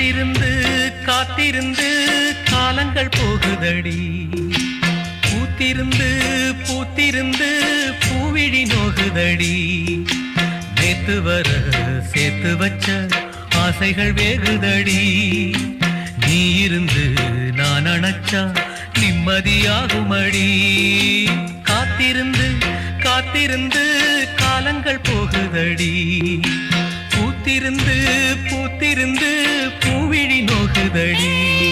காத்திருந்து காத்திருந்து காலங்கள் போகுதடி பூத்திருந்து பூத்திருந்து பூவிழி நோகுதடி நேத்து வர சேர்த்து வச்ச ஆசைகள் வேகுதடி நீ இருந்து நான் அணைச்சா நிம்மதியாகுமடி காத்திருந்து காத்திருந்து காலங்கள் போகுதடி பூத்திருந்து பூத்திருந்து பூவிழி நோகுதடி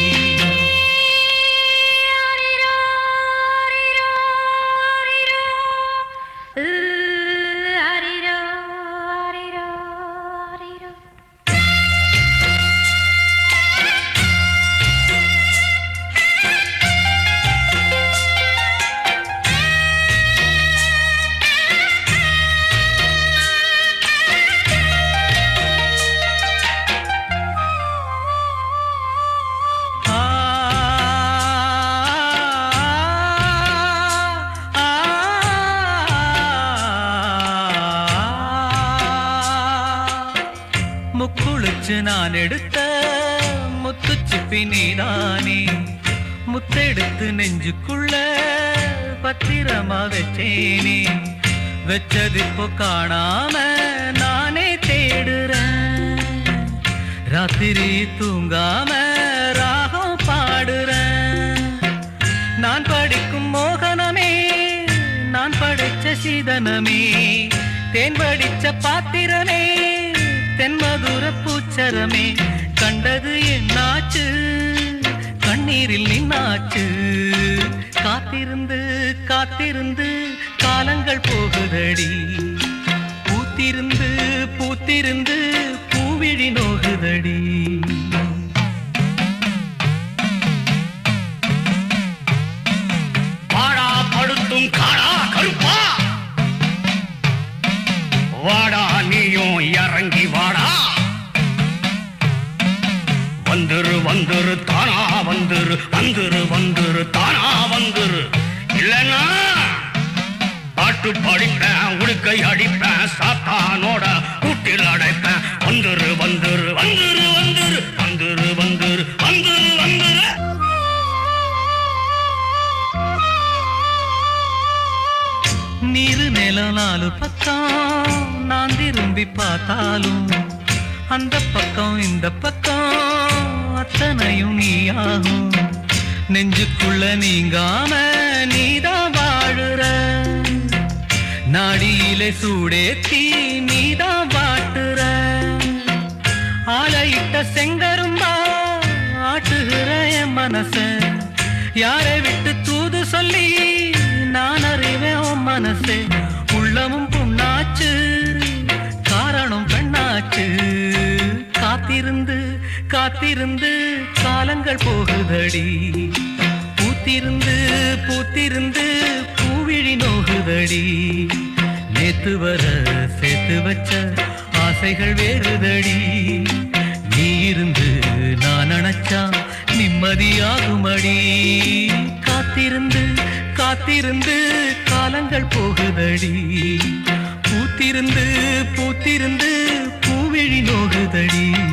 ஆ, ஆ, முக்குளிச்சு நான் எடுத்த முத்துச்சிப்பி நீதானே முத்தெடுத்து நெஞ்சுக்குள்ள பத்திரமா வச்சேனே வச்சது இப்போ காணாம நானே தேடுறேன் ராத்திரி தூங்காம ராகம் பாடுறேன் நான் படிக்கும் மோகனமே நான் படைச்ச சீதனமே தேன் படிச்ச பாத்திரமே தென்மதுர பூச்சரமே கண்டது என்னாச்சு கண்ணீரில் நின்னாச்சு காத்திருந்து காத்திருந்து காலங்கள் போகுதடி பூத்திருந்து பூத்திருந்து பூவிழி நோகுதடி வாடா படுத்தும் காடா கருப்பா வாடா நீயும் இறங்கி வாடா வந்துரு வந்துரு தானா வந்துரு வந்துரு வந்துரு தானா வந்துரு இல்லைன்னா பாட்டு படிப்பேன் உடுக்கை அடிப்பேன் சாத்தானோட கூட்டில் அடைப்பேன் வந்துரு வந்துரு வந்துரு வந்துரு வந்துரு வந்துரு வந்துரு வந்துரு நீரு நிலம் நாலு பக்கம் நான் திரும்பி பார்த்தாலும் அந்த பக்கம் இந்த பக்கம் அத்தனையும் நீயாகும் நெஞ்சுக்குள்ள நீங்காம நீதான் வாழுற நாடியிலே சூடேத்தி நீதான் வாட்டுற ஆலையிட்ட செங்கரும்பா ஆட்டுகிற என் மனச யாரை விட்டு தூது சொல்லி நான் அறிவேன் உன் மனசே உள்ளமும் புண்ணாச்சு காரணம் பெண்ணாச்சு காத்திருந்து காத்திருந்து காலங்கள் போகுதடி பூத்திருந்து பூத்திருந்து பூவிழி நோகுதடி நேத்து வர சேர்த்து வச்ச ஆசைகள் வேறுதடி நீ இருந்து நான் நினைச்சா நிம்மதியாகுமடி காத்திருந்து காத்திருந்து காலங்கள் போகுதடி பூத்திருந்து பூத்திருந்து பூவிழி நோகுதடி